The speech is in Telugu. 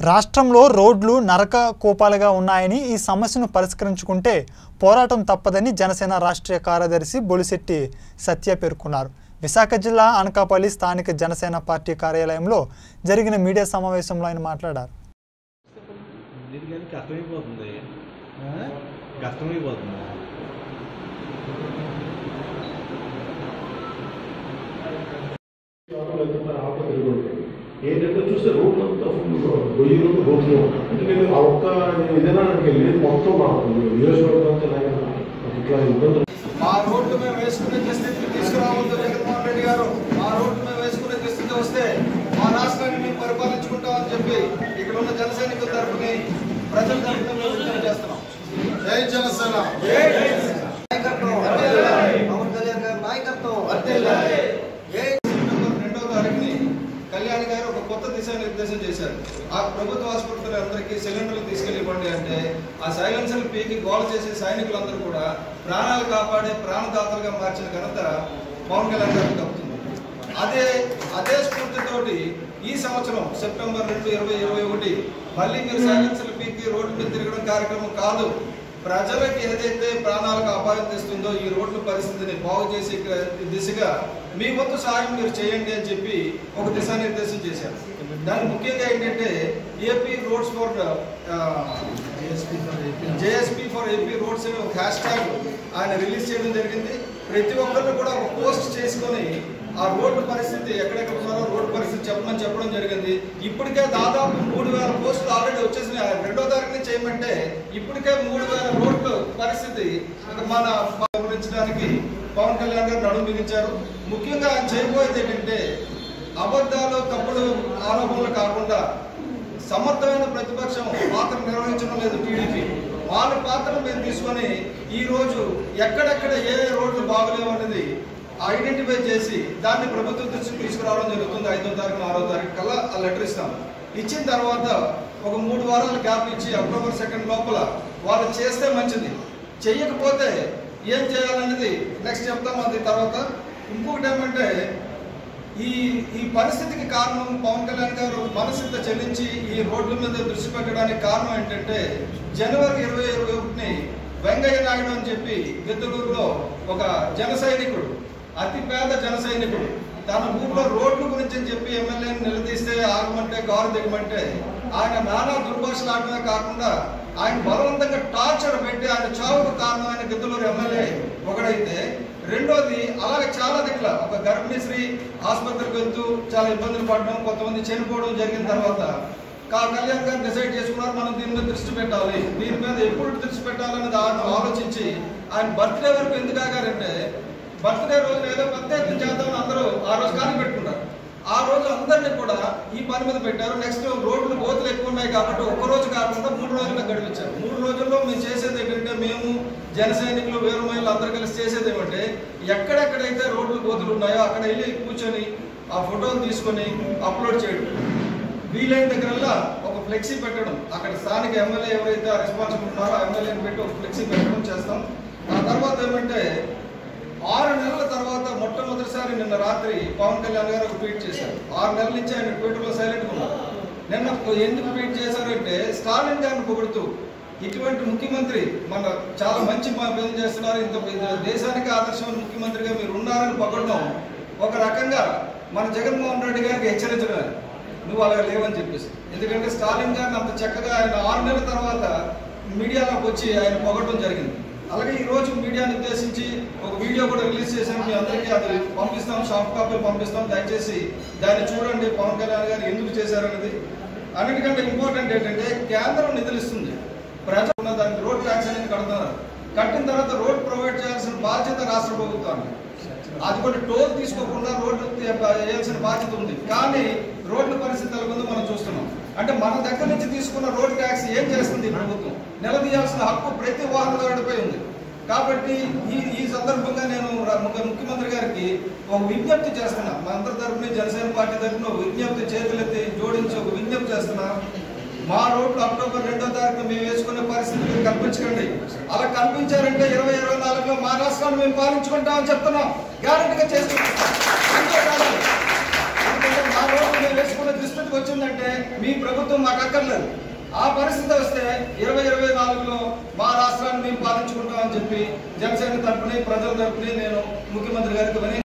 రాష్ట్రంలో రోడ్లు నరక కూపాలుగా ఉన్నాయని ఈ సమస్యను పరిష్కరించుకుంటే పోరాటం తప్పదని జనసేన రాష్ట్రీయ కార్యదర్శి బొలిశెట్టి సత్య పేర్కొన్నారు విశాఖ జిల్లా అనకాపల్లి స్థానిక జనసేన పార్టీ కార్యాలయంలో జరిగిన మీడియా సమావేశంలో ఆయన మాట్లాడారు దీనికి కానీ కష్టమైపోతుంది కష్టమైపోతుంది ఏంటంటే చూస్తే రోడ్లు అంతా ఫుల్ గొయ్యి రోడ్డు పోతూనే ఉంటాం అంటే నేను ఆ ఒక్క నేను విధానానికి వెళ్ళి మొత్తం మా నియోజకవర్గం అంతా నాకు ఇట్లా ఇబ్బందులు మా రోడ్లు మేము వేసుకునే దుస్థితికి తీసుకురావద్దు జగన్మోహన్ రెడ్డి గారు మా రోడ్లు మేము వేసుకునే దుస్థితి వస్తే మా రాష్ట్రాన్ని మేము పరిపాలించుకుంటామని చెప్పి ఇక్కడ ఉన్న జన సైనికుల తరఫుని ప్రజల తరఫున మేము విజ్ఞప్తి చేస్తున్నాం జై జనసేన నాయకత్వం పవన్ కళ్యాణ్ గారి నాయకత్వం జై సెప్టెంబర్ రెండో తారీఖుని కళ్యాణ్ గారు ఒక కొత్త దిశానిర్దేశం చేశారు ఆ ప్రభుత్వ ఆసుపత్రులు అందరికీ సిలిండర్లు తీసుకెళ్ళివ్వండి అంటే ఆ సైలెన్సర్లు పీకి గోల చేసే సైనికులందరూ కూడా ప్రాణాలు కాపాడే ప్రాణదాతలుగా మార్చిన ఘనత పవన్ కళ్యాణ్ గారికి దక్కుతుంది అదే అదే స్ఫూర్తితోటి ఈ సంవత్సరం సెప్టెంబర్ రెండు ఇరవై ఇరవై ఒకటి మళ్ళీ మీరు సైలెన్సర్లు పీకి రోడ్డు మీద తిరగడం కార్యక్రమం కాదు ప్రజలకు ఏదైతే ప్రాణాలకు అపాయం తెస్తుందో ఈ రోడ్ల పరిస్థితిని బాగు చేసే దిశగా మీ వంతు సహాయం మీరు చేయండి అని చెప్పి ఒక దిశానిర్దేశం చేశారు దాని ముఖ్యంగా ఏంటంటే AP roads for JSP for AP roads అనే ఒక హ్యాష్ ట్యాగ్ ఆయన రిలీజ్ చేయడం జరిగింది ప్రతి ఒక్కరిని కూడా ఒక పోస్ట్ చేసుకొని ఆ రోడ్డు పరిస్థితి ఎక్కడెక్కడ ఉన్నారో రోడ్డు పరిస్థితి చెప్పమని చెప్పడం జరిగింది ఇప్పటికే దాదాపు మూడు వేల పోస్టులు ఆల్రెడీ వచ్చేసినాయి ఆ రెండో తారీఖున చేయమంటే ఇప్పటికే మూడు వేల రోడ్లు పరిస్థితి మన వివరించడానికి పవన్ కళ్యాణ్ గారు నడుము బిగించారు ముఖ్యంగా ఆయన చేయబోయేది ఏంటంటే అబద్ధాలు తప్పుడు ఆరోపణలు కాకుండా సమర్థమైన ప్రతిపక్షం పాత్ర నిర్వహించడం లేదు టీడీపీ వాళ్ళ పాత్రను మేము తీసుకొని ఈ రోజు ఎక్కడెక్కడ ఏ ఏ రోడ్లు బాగలేవు అనేది ఐడెంటిఫై చేసి దాన్ని ప్రభుత్వం దృష్టికి తీసుకురావడం జరుగుతుంది ఐదో తారీఖు ఆరో తారీఖు కల్లా ఆ లెటర్ ఇస్తాం ఇచ్చిన తర్వాత ఒక మూడు వారాల గ్యాప్ ఇచ్చి అక్టోబర్ సెకండ్ లోపల వాళ్ళు చేస్తే మంచిది చెయ్యకపోతే ఏం చేయాలనేది నెక్స్ట్ చెప్తాం అది తర్వాత ఇంకొకటి ఏమంటే ఈ ఈ పరిస్థితికి కారణం పవన్ కళ్యాణ్ గారు మనసింత చెల్లించి ఈ రోడ్ల మీద దృష్టి పెట్టడానికి కారణం ఏంటంటే జనవరి ఇరవై ఇరవై ఒకటిని వెంగయ్య నాయుడు అని చెప్పి గిద్దలూరులో ఒక జన సైనికుడు అతి పేద జన సైనికుడు తన ఊర్లో రోడ్ల గురించి అని చెప్పి ఎమ్మెల్యేని నిలదీస్తే ఆగమంటే గారు దిగమంటే ఆయన నానా దుర్భాషలు ఆడమే కాకుండా ఆయన బలవంతంగా టార్చర్ పెట్టి ఆయన చావుకు కారణమైన గిద్దలూరు ఎమ్మెల్యే ఒకడైతే రెండోది అలాగే చాలా దిక్కుల ఒక గర్భిణీ స్త్రీ ఆసుపత్రికి వెళ్తూ చాలా ఇబ్బందులు పడడం కొంతమంది చనిపోవడం జరిగిన తర్వాత కా కళ్యాణ్ గారు డిసైడ్ చేసుకున్నారు మనం దీని మీద దృష్టి పెట్టాలి దీని మీద ఎప్పుడు దృష్టి పెట్టాలనేది ఆయన ఆలోచించి ఆయన బర్త్డే వరకు ఎందుకు ఆగారంటే బర్త్డే రోజున ఏదో పెద్ద ఎత్తున చేద్దామని అందరూ ఆ రోజు కానీ పెట్టుకున్నారు ఆ రోజు అందరినీ కూడా ఈ పని మీద పెట్టారు నెక్స్ట్ రోడ్లు గోతులు ఎక్కువ ఉన్నాయి కాబట్టి ఒక్క రోజు కాకుండా మూడు రోజులకు గడిపించారు మూడు రోజుల్లో మేము చేసేది ఏంటంటే మేము జన సైనికులు వేరు మహిళలు అందరూ కలిసి చేసేది ఏమంటే ఎక్కడెక్కడైతే రోడ్లు గోతులు ఉన్నాయో అక్కడ వెళ్ళి కూర్చొని ఆ ఫోటోలు తీసుకొని అప్లోడ్ చేయడం వీలైన దగ్గరల్లా ఒక ఫ్లెక్సీ పెట్టడం అక్కడ స్థానిక ఎమ్మెల్యే ఎవరైతే రెస్పాన్సిబుల్ ఉన్నారో ఆ ఎమ్మెల్యేని పెట్టి ఒక ఫ్లెక్సీ పెట్టడం చేస్తాం ఆ తర్వాత ఏమంటే ఆరు నెలల తర్వాత మొట్టమొదటిసారి నిన్న రాత్రి పవన్ కళ్యాణ్ గారు ఒక ట్వీట్ చేశారు ఆరు నెలల నుంచి ఆయన ట్విట్టర్లో సైలెంట్గా ఉన్నారు నిన్న ఎందుకు ట్వీట్ చేశారంటే స్టాలిన్ గారిని పొగుడుతూ ఇటువంటి ముఖ్యమంత్రి మన చాలా మంచి పని చేస్తున్నారు ఇంత ఇంత దేశానికి ఆదర్శమైన ముఖ్యమంత్రిగా మీరు ఉన్నారని పొగడడం ఒక రకంగా మన జగన్మోహన్ రెడ్డి గారికి హెచ్చరించడం నువ్వు అలా లేవని చెప్పేసి ఎందుకంటే స్టాలిన్ గారిని అంత చక్కగా ఆయన ఆరు నెలల తర్వాత మీడియాలోకి వచ్చి ఆయన పొగడడం జరిగింది అలాగే ఈ రోజు మీడియాని ఉద్దేశించి ఒక వీడియో కూడా రిలీజ్ చేశాం మీ అందరికీ అది పంపిస్తాం సాఫ్ట్ కాపీలు పంపిస్తాం దయచేసి దాన్ని చూడండి పవన్ కళ్యాణ్ గారు ఎందుకు చేశారనేది అన్నిటికంటే ఇంపార్టెంట్ ఏంటంటే కేంద్రం నిధులు ఇస్తుంది ప్రజలు ఉన్న దానికి రోడ్ ట్యాక్స్ అనేది కడుతున్నారు కట్టిన తర్వాత రోడ్ ప్రొవైడ్ చేయాల్సిన బాధ్యత రాష్ట్ర ప్రభుత్వానికి అది కూడా టోల్ తీసుకోకుండా రోడ్డు వేయాల్సిన బాధ్యత ఉంది కానీ రోడ్ల పరిస్థితి ఎలా ఉందో మనం చూస్తున్నాం అంటే మన దగ్గర నుంచి తీసుకున్న రోడ్ ట్యాక్స్ ఏం చేస్తుంది ఈ ప్రభుత్వం నిలదీయాల్సిన హక్కు ప్రతి వాహనదారుడిపై ఉంది కాబట్టి ఈ ఈ సందర్భంగా నేను ర- ముఖ్య- ముఖ్యమంత్రి గారికి ఒక విజ్ఞప్తి చేస్తున్నా మా అందరి తరఫున జనసేన పార్టీ తరఫున ఒక విజ్ఞప్తి చేతులెత్తి జోడించి ఒక విజ్ఞప్తి చేస్తున్నా మా రోడ్లు అక్టోబర్ రెండో తారీఖు మేము వేసుకునే పరిస్థితి మీరు కల్పించకండి అలా కల్పించారంటే ఇరవై ఇరవై నాలుగులో మా రాష్ట్రాన్ని మేము పాలించుకుంటామని చెప్తున్నాం గ్యారెంటీగా చేసుకుంటాం అంతేకాదు ఎందుకంటే మా రోడ్లు మేము వేసుకునే దుస్థితి పరిస్థితికి వచ్చిందంటే మీ ప్రభుత్వం మాకు అక్కర్లేదు ఆ పరిస్థితి వస్తే ఇరవై ఇరవై నాలుగులో మా రాష్ట్రాన్ని మేము పాలించుకుంటామని చెప్పి జనసేన తరపుని ప్రజల తరపుని నేను ముఖ్యమంత్రి గారికి వినయ